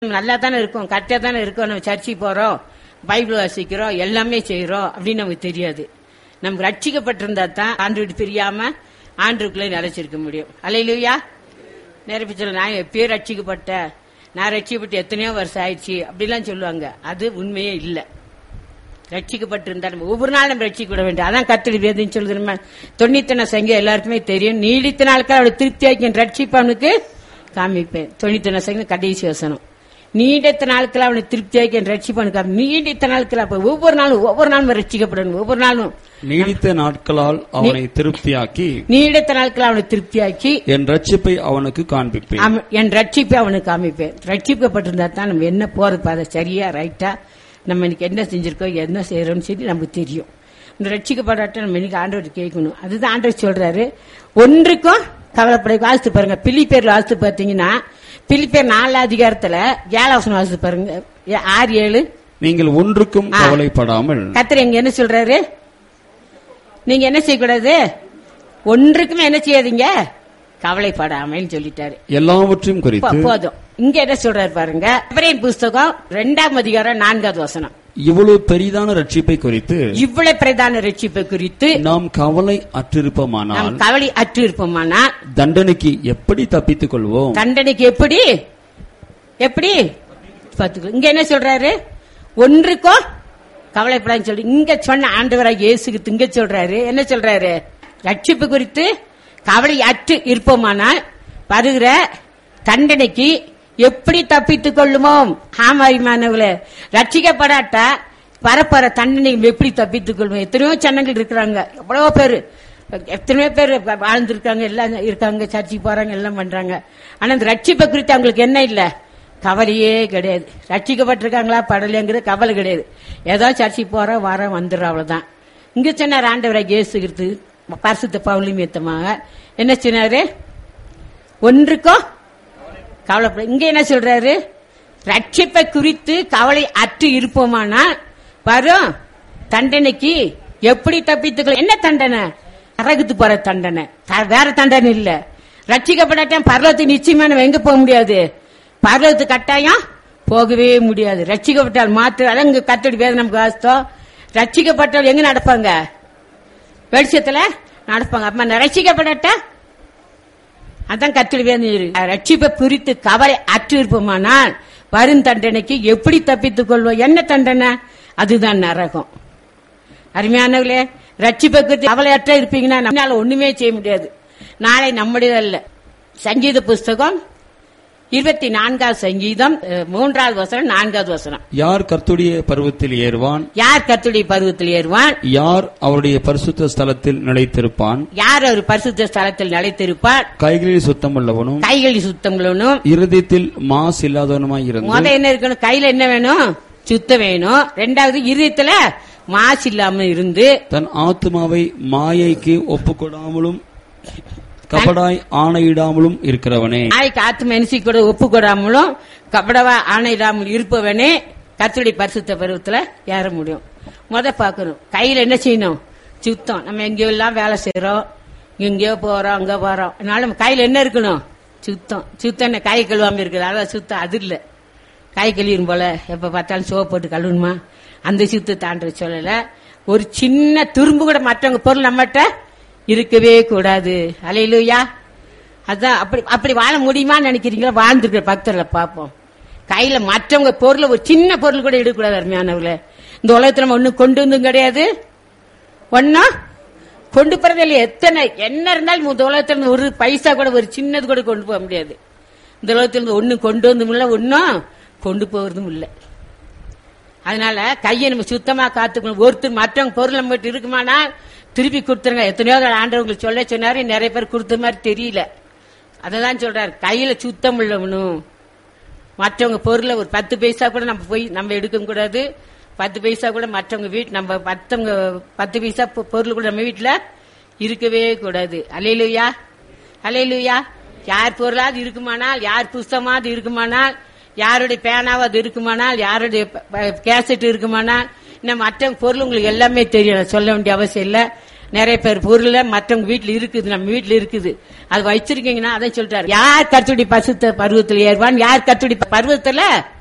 நல்லா தானே இருக்கும் கரெக்டா தானே இருக்கும் நம்ம சர்ச்சுக்கு போறோம் பைபிள் வாசிக்கிறோம் எல்லாமே செய்யறோம் அப்படின்னு நமக்கு தெரியாது நமக்கு ரட்சிக்கப்பட்டிருந்தா தான் ஆண்டு விட்டு பிரியாம ஆண்டுக்குள்ளே நிலைச்சிருக்க முடியும் அலையிலுயா நிறைய சொல்ல நான் எப்பயோ ரட்சிக்கப்பட்டேன் நான் ரட்சிக்கப்பட்டு எத்தனையோ வருஷம் ஆயிடுச்சு அப்படிலாம் சொல்லுவாங்க அது உண்மையே இல்லை ரட்சிக்கப்பட்டிருந்தா நம்ம ஒவ்வொரு நாளும் நம்ம ரட்சிக்கப்பட வேண்டும் அதான் கத்தடி வேதம் சொல்லுது தொண்ணூத்தன சங்கம் எல்லாருக்குமே தெரியும் நீடித்த நாட்கள் அவளை திருப்தி ஆக்கி ரட்சிப்பவனுக்கு காமிப்பேன் தொண்ணூத்தன சங்கம் கடைசி வசனம் நீடித்த நாட்கள் அவனை திருப்தி ஆக்கி ரட்சிப்பவனுக்கு காமி- நீடித்த நாட்கள் அப்ப ஒவ்வொரு நாளும் ஒவ்வொரு நாளும் ரட்சிக்கப்படணும் ஒவ்வொரு நாளும் நீடித்த நாட்களால் அவனை திருப்தியாக்கி நீடித்த நாட்கள் அவனை திருப்தியாக்கி என் ரட்சிப்பை அவனுக்கு காண்பிப்பேன் அவன் என் ரட்சிப்பை அவனுக்கு காமிப்பேன் ரட்சிக்கப்பட்டிருந்தா தான் நம்ம என்ன போறது பாதை சரியா ரைட்டா நம்ம இன்னைக்கு என்ன செஞ்சிருக்கோம் என்ன செய்யறோம்னு சொல்லி நமக்கு தெரியும் இந்த ரட்சிக்கப்படாட்ட நம்ம இன்னைக்கு ஆண்டவர் கேட்கணும் அதுதான் ஆண்டவர் சொல்றாரு ஒன்றுக்கும் கவலைப்பட வாசித்து பாருங்க பிலிப்பேர்ல வாசித்து பார்த்தீங்கன்னா பிலிப்பேர் நாலு அதிகாரத்துல ஏழாவசனம் வாசித்து பாருங்க ஏ- ஆறு ஏழு நீங்கள் ஒன்றுக்கும் ஆ. கவலைப்படாமல் கத்திர இங்க என்ன சொல்றாரு நீங்க என்ன செய்யக்கூடாது ஒன்றுக்குமே என்ன செய்யாதீங்க கவலைப்படாமல் சொல்லிட்டாரு எல்லாவற்றையும் குறித்து போ- போதும் இங்க என்ன சொல்றாரு பாருங்க எபிரேயர் புஸ்தகம் இரண்டாம் அதிகாரம் நான்காவது வசனம் இவ்வளவு பெரிதான ரட்சிப்பை குறித்து இவ்வளவு பிரதான ரட்சிப்பை குறித்து நாம் கவலை நாம் அற்றிருப்போமானால் கவலை அற்று இருப்போமானா தண்டனைக்கு எப்படி தப்பித்துக் கொள்வோம் தண்டனைக்கு எப்படி எப்படி பாத்துக்கோ இங்க என்ன சொல்றாரு ஒன்றுக்கோ கவலைப்படான்னு சொல்லி இங்க சொன்ன ஆண்டவராக இயேசுக்கு இங்க சொல்றாரு என்ன சொல்றாரு ரட்சிப்பு குறித்து கவலை அற்று இருப்போமானால் வருகிற தண்டனைக்கு எப்படி தப்பித்துக் கொள்ளுமோம் ஆமாய்மானவளே ரட்சிக்கப்படாட்டா வரப்போற தண்டனை எப்படி தப்பித்துக் கொள்வோம் எத்தனையோ சன்னங்கள் இருக்கிறாங்க எவ்வளவோ பேரு எத்தனையோ பேர் வாழ்ந்திருக்காங்க எல்லாம் இருக்காங்க சர்ச்சுக்கு போறாங்க எல்லாம் பண்றாங்க ஆனா இந்த ரட்சிப்பை குறித்து அவங்களுக்கு என்ன இல்ல கவலையே கிடையாது ரட்சிக்கப்பட்டிருக்காங்களா படலைங்கிறது கவலை கிடையாது ஏதோ சர்ச்சுக்கு போறோம் வரோம் வந்துடுறோம் அவ்வளவுதான் இங்க சொன்னார் ஆண்டவரை இயேசுகிறது பரிசுத்த பவுலிமியத்தமாக என்ன சொன்னாரு ஒன்றுக்கோ கவலைப்பட இங்க என்ன சொல்றாரு ரட்சிப்பை குறித்து கவலை அற்று இருப்போமானால் வரும் தண்டனைக்கு எப்படி தப்பித்துக்கலாம் என்ன தண்டனை நரகத்து போற தண்டனை த- வேற தண்டனை இல்ல ரட்சிக்கப்படாட்டம் பர்வத்துக்கு நிச்சயமா நம்ம எங்க போக முடியாது பர்வத்து கட்டாயம் போகவே முடியாது ரட்சிக்கப்பட்டால் மாற்று அதான் இங்க கத்தடி வேதனை நமக்கு வாஸ்தம் ரட்சிக்கப்பட்டால் எங்க நடப்பாங்க வெளிச்சத்துல நடப்பாங்க அப்ப நான் ரட்சிக்கப்படட்டா அதான் கத்தடி வேதனை ரட்சிப்பை குறித்து கவலை அற்று இருப்போமானால் வரும் தண்டனைக்கு எப்படி தப்பித்துக் கொள்வோம் என்ன தண்டனை அதுதான் நரகம் அருமையானவர்களே ரட்சிப்பை குறித்து கவலையற்ற இருப்பீங்கன்னா நம்மளால ஒண்ணுமே செய்ய முடியாது நாளை நம்முடையதல்ல சங்கீத புஸ்தகம் இருபத்தி நான்காவது சங்கீதம் அஹ், மூன்றாவது வசனம் நான்காவது வசனம் யார் கர்த்துடைய பருவத்தில் ஏறுவான் யார் கத்துடைய பருவத்தில் ஏறுவான் யார் அவருடைய பரிசுத்த ஸ்தலத்தில் நிலைத்திருப்பான் யார் ஒரு பரிசுத்த ஸ்தலத்தில் நிலைத்திருப்பார் கைகளில் சுத்தமுள்ளவனும் கைகளில் சுத்தங்களும் இருதயத்தில் மாசு இல்லாதவனுமாய் முத இருந்து என்ன இருக்கணும் கையில என்ன வேணும் சுத்தம் வேணும் ரெண்டாவது இருதயத்துல மாசு இல்லாம இருந்து தன் ஆத்மாவை மாயைக்கு ஒப்புக்கொடாமலும் கபடாய் ஆணையிடாமலும் இருக்கிறவனே நாய்க்கு ஆத்து மனுஷி கூட ஒப்பு கொடாமலும் கபடவா ஆணையிடாமல் இருப்பவனே கத்துடைய பரிசுத்த பருவத்துல ஏற முடியும் முத பார்க்கணும் கையில என்ன செய்யணும் சுத்தம் நம்ம எங்கேயோ எல்லாம் வேலை செய்யறோம் எங்கேயோ போறோம் அங்க போறோம் அதனால நம்ம கையில என்ன இருக்கணும் சுத்தம் சுத்தம் என்ன கை கழுவாம இருக்குது அதான் சுத்தம் அது இல்ல கை கழுவிடும் போல எப்ப பார்த்தாலும் சோப்பு போட்டு கழுவணுமா அந்த சுத்தத்தை ஆண்டு சொல்லல ஒரு சின்ன துரும்பு கூட மற்றவங்க பொருள் நம்மகிட்ட இருக்கவே கூடாது அலையிலுயா அதான் அப்படி அப்படி வாழ முடியுமான்னு நினைக்கிறீங்களா வாழ்ந்துருக்கிற பக்தர்களை பார்ப்போம் கையில மற்றவங்க பொருளை ஒரு சின்ன பொருள் கூட எடுக்கக்கூடாது அருமையானவங்களே இந்த உலகத்துல நம்ம ஒண்ணும் கொண்டு வந்தும் கிடையாது ஒன்னும் கொண்டு போறது இல்லையா எத்தனை என்ன இருந்தாலும் இந்த உலகத்துல இருந்து ஒரு பைசா கூட ஒரு சின்னது கூட கொண்டு போக முடியாது இந்த உலகத்துல இருந்து ஒண்ணும் கொண்டு வந்தும் இல்ல ஒன்னும் கொண்டு போறதும் இல்லை அதனால கையை நம்ம சுத்தமா காத்துக்கணும் ஒருத்தர் மற்றவங்க பொருள் நம்ம கிட்ட இருக்குமானா திருப்பி கொடுத்துருங்க எத்தனையோ தடவை ஆண்டவங்களுக்கு சொல்ல சொன்னாரு நிறைய பேர் கொடுத்த மாதிரி தெரியல அததான் சொல்றாரு கையில சுத்தம் உள்ளவனும் மற்றவங்க பொருளை ஒரு பத்து பைசா கூட நம்ம போய் நம்ம எடுக்க கூடாது பத்து பைசா கூட மற்றவங்க வீட்டு நம்ம மற்றவங்க பத்து பைசா பொ- பொருள் கூட நம்ம வீட்டுல இருக்கவே கூடாது அலையிலுயா அலையிலுயா யார் பொருளாவது இருக்குமானால் யார் புஸ்தமாவது இருக்குமானால் யாருடைய பேனாவது இருக்குமானால் யாருடைய கேசட் இருக்குமானால் இன்னும் மற்ற பொருள் உங்களுக்கு எல்லாமே தெரியும் நான் சொல்ல வேண்டிய அவசியம் இல்ல நிறைய பேர் பொருள் மற்றவங்க வீட்டுல இருக்குது நம்ம வீட்டுல இருக்குது அது வச்சிருக்கீங்கன்னா அதை சொல்லிட்டாரு யார் கத்துடி பசுத்த பருவத்தில் ஏறுவான் யார் கத்துடி பருவத்துல